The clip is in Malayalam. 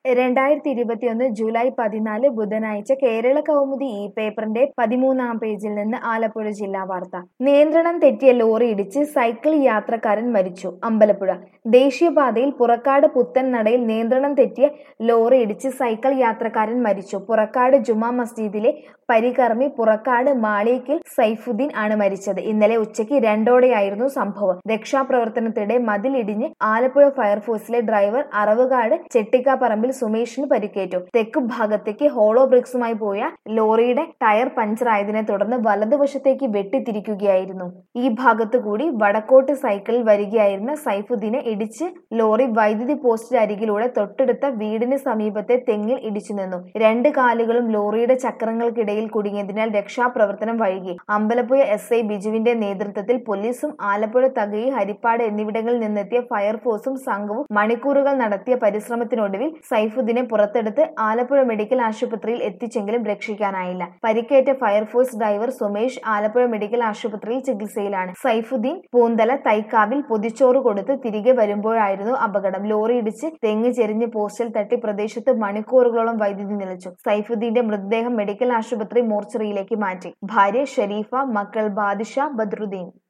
രണ്ടായിരത്തി ഇരുപത്തിയൊന്ന് ജൂലൈ പതിനാല് ബുധനാഴ്ച കേരള കൗമുദി ഈ പേപ്പറിന്റെ പതിമൂന്നാം പേജിൽ നിന്ന് ആലപ്പുഴ ജില്ലാ വാർത്ത നിയന്ത്രണം തെറ്റിയ ലോറി ഇടിച്ച് സൈക്കിൾ യാത്രക്കാരൻ മരിച്ചു അമ്പലപ്പുഴ ദേശീയപാതയിൽ പുറക്കാട് പുത്തൻ നടയിൽ നിയന്ത്രണം തെറ്റിയ ലോറി ഇടിച്ച് സൈക്കിൾ യാത്രക്കാരൻ മരിച്ചു പുറക്കാട് ജുമാ മസ്ജിദിലെ പരികർമ്മി പുറക്കാട് മാളിയക്കിൽ സൈഫുദ്ദീൻ ആണ് മരിച്ചത് ഇന്നലെ ഉച്ചയ്ക്ക് രണ്ടോടെയായിരുന്നു സംഭവം രക്ഷാപ്രവർത്തനത്തിനിടെ മതിലിടിഞ്ഞ് ആലപ്പുഴ ഫയർഫോഴ്സിലെ ഡ്രൈവർ അറവുകാട് ചെട്ടിക്കാപ്പറമ്പിൽ സുമേഷിന് പരിക്കേറ്റു തെക്കു ഭാഗത്തേക്ക് ഹോളോ ബ്രിക്സുമായി പോയ ലോറിയുടെ ടയർ പഞ്ചറായതിനെ തുടർന്ന് വലതുവശത്തേക്ക് വെട്ടിത്തിരിക്കുകയായിരുന്നു ഈ ഭാഗത്തു കൂടി വടക്കോട്ട് സൈക്കിളിൽ വരികയായിരുന്ന സൈഫുദ്ദീനെ ഇടിച്ച് ലോറി വൈദ്യുതി പോസ്റ്റിന് അരികിലൂടെ തൊട്ടടുത്ത വീടിന് സമീപത്തെ തെങ്ങിൽ ഇടിച്ചു നിന്നു രണ്ട് കാലുകളും ലോറിയുടെ ചക്രങ്ങൾക്കിടയിൽ കുടുങ്ങിയതിനാൽ രക്ഷാപ്രവർത്തനം വൈകി അമ്പലപ്പുഴ എസ് ഐ ബിജുവിന്റെ നേതൃത്വത്തിൽ പോലീസും ആലപ്പുഴ തകഴി ഹരിപ്പാട് എന്നിവിടങ്ങളിൽ നിന്നെത്തിയ ഫയർഫോഴ്സും സംഘവും മണിക്കൂറുകൾ നടത്തിയ പരിശ്രമത്തിനൊടുവിൽ സൈഫുദ്ദീനെ പുറത്തെടുത്ത് ആലപ്പുഴ മെഡിക്കൽ ആശുപത്രിയിൽ എത്തിച്ചെങ്കിലും രക്ഷിക്കാനായില്ല പരിക്കേറ്റ fire force driver Sumesh Alappuzha medical ആശുപത്രിയിൽ ചികിത്സയിലാണ് സൈഫുദ്ദീൻ പൂന്തല തൈക്കാവിൽ പൊതിച്ചോറ് കൊടുത്ത് തിരികെ വരുമ്പോഴായിരുന്നു അപകടം ലോറി ഇടിച്ച് തെങ്ങ് ചെരിഞ്ഞ് പോസ്റ്റിൽ തട്ടി പ്രദേശത്ത് മണിക്കൂറുകളോളം വൈദ്യുതി നിലച്ചു സൈഫുദ്ദീന്റെ മൃതദേഹം മെഡിക്കൽ ആശുപത്രി മോർച്ചറിയിലേക്ക് മാറ്റി ഭാര്യ ഷരീഫ മക്കൾ ബാദിഷ ബദ്രുദ്ദീൻ